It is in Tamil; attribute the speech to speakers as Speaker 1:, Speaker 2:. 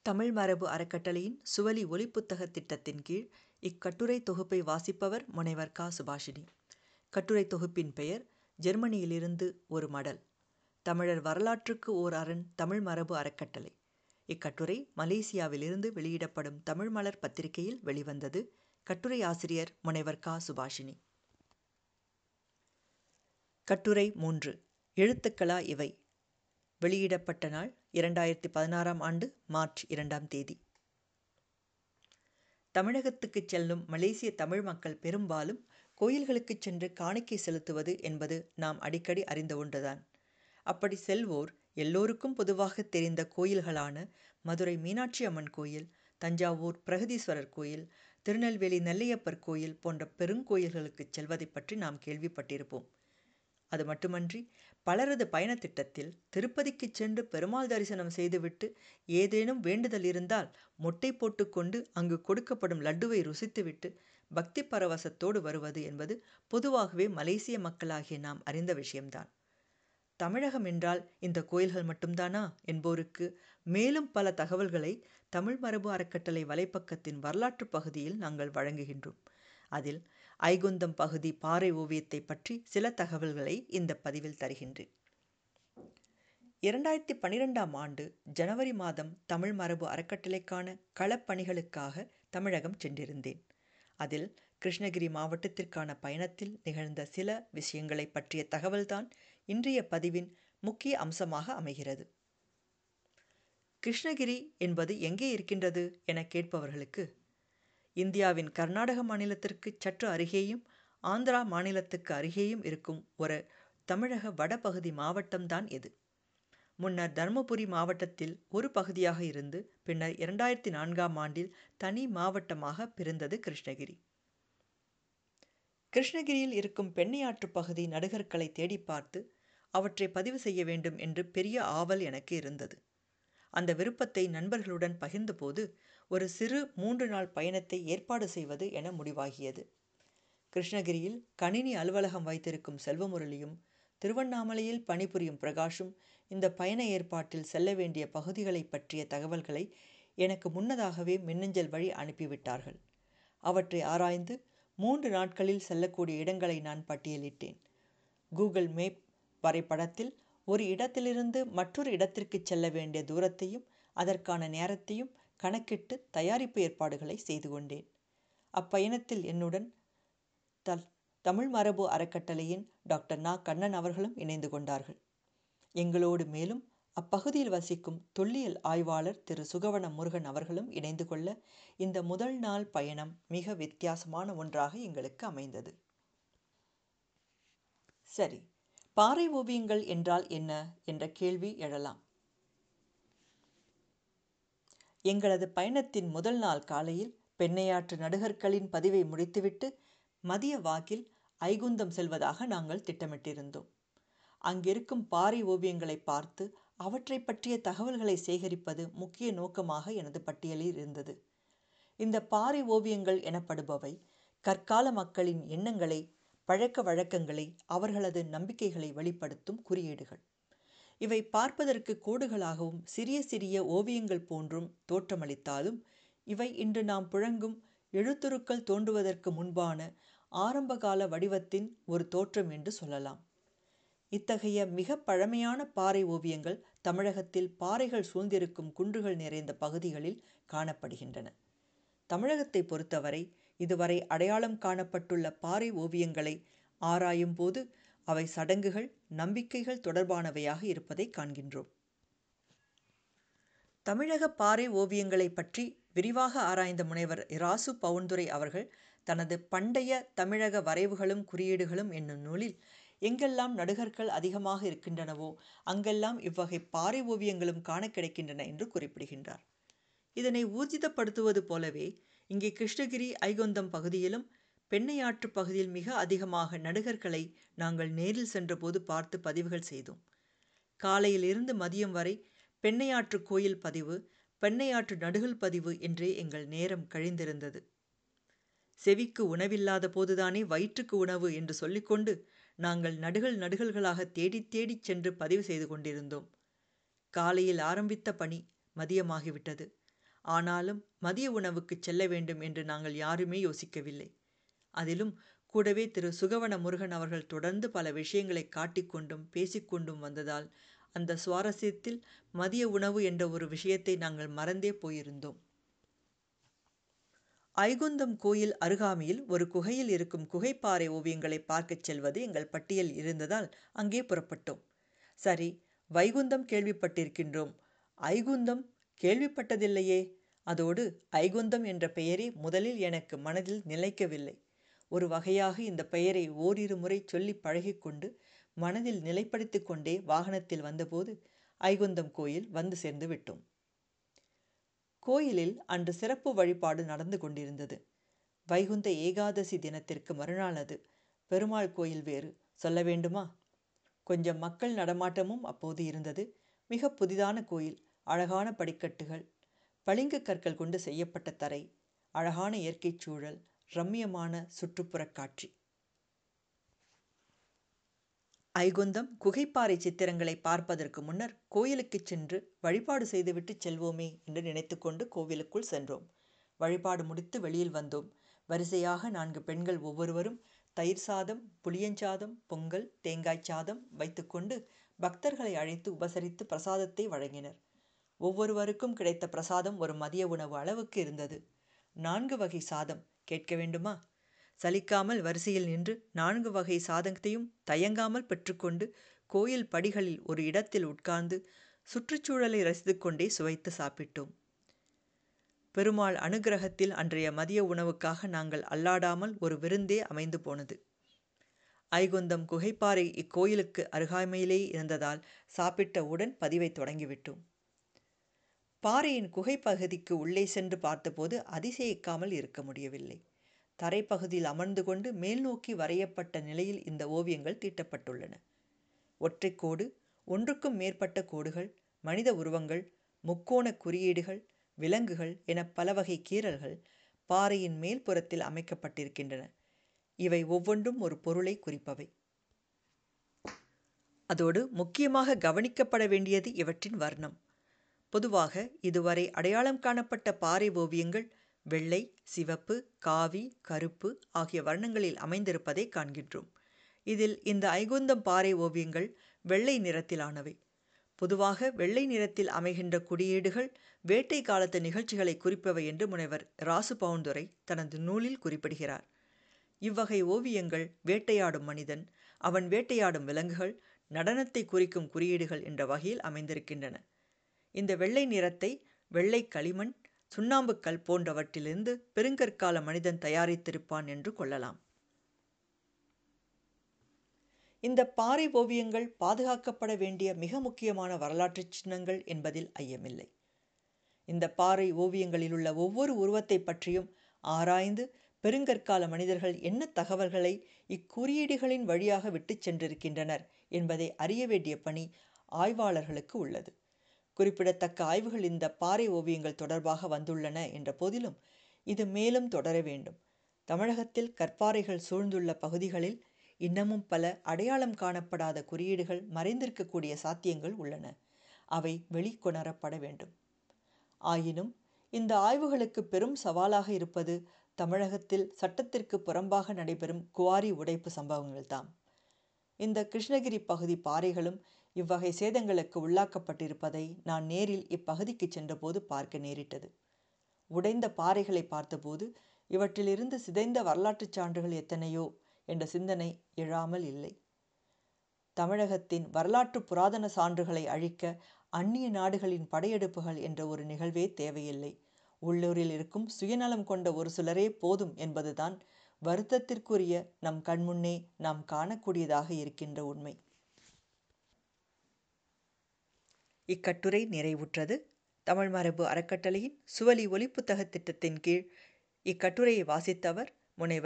Speaker 1: தமிழ் மரபு அறக்கட்டளையின் சுவலி ஒலிப்புத்தக திட்டத்தின் கீழ் இக்கட்டுரை தொகுப்பை வாசிப்பவர் முனைவர் கா சுபாஷினி கட்டுரை தொகுப்பின் பெயர் ஜெர்மனியிலிருந்து ஒரு மடல் தமிழர் வரலாற்றுக்கு ஓர் அரண் தமிழ் மரபு அறக்கட்டளை இக்கட்டுரை மலேசியாவிலிருந்து வெளியிடப்படும் தமிழ் மலர் பத்திரிகையில் வெளிவந்தது கட்டுரை ஆசிரியர் முனைவர் கா சுபாஷினி கட்டுரை மூன்று எழுத்துக்களா இவை வெளியிடப்பட்ட நாள் இரண்டாயிரத்தி பதினாறாம் ஆண்டு மார்ச் இரண்டாம் தேதி தமிழகத்துக்கு செல்லும் மலேசிய தமிழ் மக்கள் பெரும்பாலும் கோயில்களுக்கு சென்று காணிக்கை செலுத்துவது என்பது நாம் அடிக்கடி அறிந்த ஒன்றுதான் அப்படி செல்வோர் எல்லோருக்கும் பொதுவாக தெரிந்த கோயில்களான மதுரை மீனாட்சி அம்மன் கோயில் தஞ்சாவூர் பிரகதீஸ்வரர் கோயில் திருநெல்வேலி நெல்லையப்பர் கோயில் போன்ற பெருங்கோயில்களுக்கு செல்வதை பற்றி நாம் கேள்விப்பட்டிருப்போம் அது மட்டுமன்றி பலரது பயண திட்டத்தில் திருப்பதிக்கு சென்று பெருமாள் தரிசனம் செய்துவிட்டு ஏதேனும் வேண்டுதல் இருந்தால் மொட்டை போட்டுக்கொண்டு அங்கு கொடுக்கப்படும் லட்டுவை ருசித்துவிட்டு பக்தி பரவசத்தோடு வருவது என்பது பொதுவாகவே மலேசிய மக்களாகிய நாம் அறிந்த விஷயம்தான் தமிழகம் என்றால் இந்த கோயில்கள் மட்டும்தானா என்போருக்கு மேலும் பல தகவல்களை தமிழ் மரபு அறக்கட்டளை வலைப்பக்கத்தின் வரலாற்று பகுதியில் நாங்கள் வழங்குகின்றோம் அதில் ஐகுந்தம் பகுதி பாறை ஓவியத்தை பற்றி சில தகவல்களை இந்த பதிவில் தருகின்றேன் இரண்டாயிரத்தி பன்னிரெண்டாம் ஆண்டு ஜனவரி மாதம் தமிழ் மரபு அறக்கட்டளைக்கான களப்பணிகளுக்காக தமிழகம் சென்றிருந்தேன் அதில் கிருஷ்ணகிரி மாவட்டத்திற்கான பயணத்தில் நிகழ்ந்த சில விஷயங்களை பற்றிய தகவல்தான் இன்றைய பதிவின் முக்கிய அம்சமாக அமைகிறது கிருஷ்ணகிரி என்பது எங்கே இருக்கின்றது என கேட்பவர்களுக்கு இந்தியாவின் கர்நாடக மாநிலத்திற்கு சற்று அருகேயும் ஆந்திரா மாநிலத்துக்கு அருகேயும் இருக்கும் ஒரு தமிழக வடபகுதி மாவட்டம்தான் இது முன்னர் தருமபுரி மாவட்டத்தில் ஒரு பகுதியாக இருந்து பின்னர் இரண்டாயிரத்தி நான்காம் ஆண்டில் தனி மாவட்டமாக பிறந்தது கிருஷ்ணகிரி கிருஷ்ணகிரியில் இருக்கும் பெண்ணையாற்று பகுதி நடுகர்களை தேடி பார்த்து அவற்றை பதிவு செய்ய வேண்டும் என்று பெரிய ஆவல் எனக்கு இருந்தது அந்த விருப்பத்தை நண்பர்களுடன் பகிர்ந்தபோது ஒரு சிறு மூன்று நாள் பயணத்தை ஏற்பாடு செய்வது என முடிவாகியது கிருஷ்ணகிரியில் கணினி அலுவலகம் வைத்திருக்கும் செல்வமுரளியும் திருவண்ணாமலையில் பணிபுரியும் பிரகாஷும் இந்த பயண ஏற்பாட்டில் செல்ல வேண்டிய பகுதிகளை பற்றிய தகவல்களை எனக்கு முன்னதாகவே மின்னஞ்சல் வழி அனுப்பிவிட்டார்கள் அவற்றை ஆராய்ந்து மூன்று நாட்களில் செல்லக்கூடிய இடங்களை நான் பட்டியலிட்டேன் கூகுள் மேப் வரைபடத்தில் ஒரு இடத்திலிருந்து மற்றொரு இடத்திற்கு செல்ல வேண்டிய தூரத்தையும் அதற்கான நேரத்தையும் கணக்கிட்டு தயாரிப்பு ஏற்பாடுகளை செய்து கொண்டேன் அப்பயணத்தில் என்னுடன் த தமிழ் மரபு அறக்கட்டளையின் டாக்டர் நா கண்ணன் அவர்களும் இணைந்து கொண்டார்கள் எங்களோடு மேலும் அப்பகுதியில் வசிக்கும் தொல்லியல் ஆய்வாளர் திரு சுகவன முருகன் அவர்களும் இணைந்து கொள்ள இந்த முதல் நாள் பயணம் மிக வித்தியாசமான ஒன்றாக எங்களுக்கு அமைந்தது சரி பாறை ஓவியங்கள் என்றால் என்ன என்ற கேள்வி எழலாம் எங்களது பயணத்தின் முதல் நாள் காலையில் பெண்ணையாற்று நடுகர்களின் பதிவை முடித்துவிட்டு மதிய வாக்கில் ஐகுந்தம் செல்வதாக நாங்கள் திட்டமிட்டிருந்தோம் அங்கிருக்கும் பாறை ஓவியங்களை பார்த்து அவற்றை பற்றிய தகவல்களை சேகரிப்பது முக்கிய நோக்கமாக எனது பட்டியலில் இருந்தது இந்த பாறை ஓவியங்கள் எனப்படுபவை கற்கால மக்களின் எண்ணங்களை பழக்க வழக்கங்களை அவர்களது நம்பிக்கைகளை வெளிப்படுத்தும் குறியீடுகள் இவை பார்ப்பதற்கு கோடுகளாகவும் சிறிய சிறிய ஓவியங்கள் போன்றும் தோற்றமளித்தாலும் இவை இன்று நாம் புழங்கும் எழுத்துருக்கள் தோன்றுவதற்கு முன்பான ஆரம்பகால வடிவத்தின் ஒரு தோற்றம் என்று சொல்லலாம் இத்தகைய மிக பழமையான பாறை ஓவியங்கள் தமிழகத்தில் பாறைகள் சூழ்ந்திருக்கும் குன்றுகள் நிறைந்த பகுதிகளில் காணப்படுகின்றன தமிழகத்தை பொறுத்தவரை இதுவரை அடையாளம் காணப்பட்டுள்ள பாறை ஓவியங்களை ஆராயும் போது அவை சடங்குகள் நம்பிக்கைகள் தொடர்பானவையாக இருப்பதை காண்கின்றோம் தமிழக பாறை ஓவியங்களை பற்றி விரிவாக ஆராய்ந்த முனைவர் இராசு பவுன்துரை அவர்கள் தனது பண்டைய தமிழக வரைவுகளும் குறியீடுகளும் என்னும் நூலில் எங்கெல்லாம் நடுகர்கள் அதிகமாக இருக்கின்றனவோ அங்கெல்லாம் இவ்வகை பாறை ஓவியங்களும் காண கிடைக்கின்றன என்று குறிப்பிடுகின்றார் இதனை ஊர்ஜிதப்படுத்துவது போலவே இங்கே கிருஷ்ணகிரி ஐகொந்தம் பகுதியிலும் பெண்ணையாற்று பகுதியில் மிக அதிகமாக நடுகர்களை நாங்கள் நேரில் சென்றபோது பார்த்து பதிவுகள் செய்தோம் காலையில் இருந்து மதியம் வரை பெண்ணையாற்று கோயில் பதிவு பெண்ணையாற்று நடுகள் பதிவு என்றே எங்கள் நேரம் கழிந்திருந்தது செவிக்கு உணவில்லாத போதுதானே வயிற்றுக்கு உணவு என்று சொல்லிக்கொண்டு நாங்கள் நடுகள் நடுகல்களாக தேடித் தேடிச் சென்று பதிவு செய்து கொண்டிருந்தோம் காலையில் ஆரம்பித்த பணி மதியமாகிவிட்டது ஆனாலும் மதிய உணவுக்கு செல்ல வேண்டும் என்று நாங்கள் யாருமே யோசிக்கவில்லை அதிலும் கூடவே திரு சுகவன முருகன் அவர்கள் தொடர்ந்து பல விஷயங்களை காட்டிக்கொண்டும் பேசிக்கொண்டும் வந்ததால் அந்த சுவாரஸ்யத்தில் மதிய உணவு என்ற ஒரு விஷயத்தை நாங்கள் மறந்தே போயிருந்தோம் ஐகுந்தம் கோயில் அருகாமையில் ஒரு குகையில் இருக்கும் குகைப்பாறை ஓவியங்களை பார்க்கச் செல்வது எங்கள் பட்டியல் இருந்ததால் அங்கே புறப்பட்டோம் சரி வைகுந்தம் கேள்விப்பட்டிருக்கின்றோம் ஐகுந்தம் கேள்விப்பட்டதில்லையே அதோடு ஐகுந்தம் என்ற பெயரே முதலில் எனக்கு மனதில் நிலைக்கவில்லை ஒரு வகையாக இந்த பெயரை ஓரிரு முறை சொல்லி பழகிக்கொண்டு மனதில் நிலைப்படுத்தி கொண்டே வாகனத்தில் வந்தபோது ஐகுந்தம் கோயில் வந்து சேர்ந்து விட்டோம் கோயிலில் அன்று சிறப்பு வழிபாடு நடந்து கொண்டிருந்தது வைகுந்த ஏகாதசி தினத்திற்கு மறுநாள் அது பெருமாள் கோயில் வேறு சொல்ல வேண்டுமா கொஞ்சம் மக்கள் நடமாட்டமும் அப்போது இருந்தது மிக புதிதான கோயில் அழகான படிக்கட்டுகள் பளிங்கு கற்கள் கொண்டு செய்யப்பட்ட தரை அழகான இயற்கைச் சூழல் ரம்மியமான சுற்றுப்புறக் காட்சி ஐகுந்தம் குகைப்பாறை சித்திரங்களை பார்ப்பதற்கு முன்னர் கோயிலுக்கு சென்று வழிபாடு செய்துவிட்டு செல்வோமே என்று நினைத்துக்கொண்டு கோவிலுக்குள் சென்றோம் வழிபாடு முடித்து வெளியில் வந்தோம் வரிசையாக நான்கு பெண்கள் ஒவ்வொருவரும் தயிர் சாதம் புளியஞ்சாதம் பொங்கல் தேங்காய் சாதம் வைத்துக்கொண்டு பக்தர்களை அழைத்து உபசரித்து பிரசாதத்தை வழங்கினர் ஒவ்வொருவருக்கும் கிடைத்த பிரசாதம் ஒரு மதிய உணவு அளவுக்கு இருந்தது நான்கு வகை சாதம் கேட்க வேண்டுமா சலிக்காமல் வரிசையில் நின்று நான்கு வகை சாதத்தையும் தயங்காமல் பெற்றுக்கொண்டு கோயில் படிகளில் ஒரு இடத்தில் உட்கார்ந்து சுற்றுச்சூழலை ரசித்து கொண்டே சுவைத்து சாப்பிட்டோம் பெருமாள் அனுகிரகத்தில் அன்றைய மதிய உணவுக்காக நாங்கள் அல்லாடாமல் ஒரு விருந்தே அமைந்து போனது ஐகுந்தம் குகைப்பாறை இக்கோயிலுக்கு அருகாமையிலே இருந்ததால் சாப்பிட்டவுடன் பதிவை தொடங்கிவிட்டோம் பாறையின் குகைப்பகுதிக்கு உள்ளே சென்று பார்த்தபோது அதிசயிக்காமல் இருக்க முடியவில்லை தரைப்பகுதியில் அமர்ந்து கொண்டு மேல் நோக்கி வரையப்பட்ட நிலையில் இந்த ஓவியங்கள் தீட்டப்பட்டுள்ளன ஒற்றைக்கோடு ஒன்றுக்கும் மேற்பட்ட கோடுகள் மனித உருவங்கள் முக்கோண குறியீடுகள் விலங்குகள் என பல வகை கீறல்கள் பாறையின் மேல்புறத்தில் அமைக்கப்பட்டிருக்கின்றன இவை ஒவ்வொன்றும் ஒரு பொருளை குறிப்பவை அதோடு முக்கியமாக கவனிக்கப்பட வேண்டியது இவற்றின் வர்ணம் பொதுவாக இதுவரை அடையாளம் காணப்பட்ட பாறை ஓவியங்கள் வெள்ளை சிவப்பு காவி கருப்பு ஆகிய வர்ணங்களில் அமைந்திருப்பதை காண்கின்றோம் இதில் இந்த ஐகுந்தம் பாறை ஓவியங்கள் வெள்ளை நிறத்திலானவை பொதுவாக வெள்ளை நிறத்தில் அமைகின்ற குறியீடுகள் வேட்டை காலத்து நிகழ்ச்சிகளை குறிப்பவை என்று முனைவர் ராசு பவுந்துரை தனது நூலில் குறிப்பிடுகிறார் இவ்வகை ஓவியங்கள் வேட்டையாடும் மனிதன் அவன் வேட்டையாடும் விலங்குகள் நடனத்தை குறிக்கும் குறியீடுகள் என்ற வகையில் அமைந்திருக்கின்றன இந்த வெள்ளை நிறத்தை வெள்ளை களிமண் சுண்ணாம்புக்கல் போன்றவற்றிலிருந்து பெருங்கற்கால மனிதன் தயாரித்திருப்பான் என்று கொள்ளலாம் இந்த பாறை ஓவியங்கள் பாதுகாக்கப்பட வேண்டிய மிக முக்கியமான வரலாற்று சின்னங்கள் என்பதில் ஐயமில்லை இந்த பாறை ஓவியங்களில் உள்ள ஒவ்வொரு உருவத்தை பற்றியும் ஆராய்ந்து பெருங்கற்கால மனிதர்கள் என்ன தகவல்களை இக்குறியீடுகளின் வழியாக விட்டு சென்றிருக்கின்றனர் என்பதை அறிய வேண்டிய பணி ஆய்வாளர்களுக்கு உள்ளது குறிப்பிடத்தக்க ஆய்வுகள் இந்த பாறை ஓவியங்கள் தொடர்பாக வந்துள்ளன என்ற போதிலும் இது மேலும் தொடர வேண்டும் தமிழகத்தில் கற்பாறைகள் சூழ்ந்துள்ள பகுதிகளில் இன்னமும் பல அடையாளம் காணப்படாத குறியீடுகள் மறைந்திருக்கக்கூடிய சாத்தியங்கள் உள்ளன அவை வெளிக்கொணரப்பட வேண்டும் ஆயினும் இந்த ஆய்வுகளுக்கு பெரும் சவாலாக இருப்பது தமிழகத்தில் சட்டத்திற்கு புறம்பாக நடைபெறும் குவாரி உடைப்பு சம்பவங்கள்தாம் இந்த கிருஷ்ணகிரி பகுதி பாறைகளும் இவ்வகை சேதங்களுக்கு உள்ளாக்கப்பட்டிருப்பதை நான் நேரில் இப்பகுதிக்கு சென்றபோது பார்க்க நேரிட்டது உடைந்த பாறைகளை பார்த்தபோது இவற்றிலிருந்து சிதைந்த வரலாற்றுச் சான்றுகள் எத்தனையோ என்ற சிந்தனை எழாமல் இல்லை தமிழகத்தின் வரலாற்று புராதன சான்றுகளை அழிக்க அந்நிய நாடுகளின் படையெடுப்புகள் என்ற ஒரு நிகழ்வே தேவையில்லை உள்ளூரில் இருக்கும் சுயநலம் கொண்ட ஒரு சிலரே போதும் என்பதுதான் வருத்தத்திற்குரிய நம் கண்முன்னே நாம் காணக்கூடியதாக இருக்கின்ற உண்மை இக்கட்டுரை நிறைவுற்றது தமிழ் மரபு அறக்கட்டளையின் சுவலி ஒலிப்புத்தக திட்டத்தின் கீழ் இக்கட்டுரையை வாசித்தவர் முனைவர்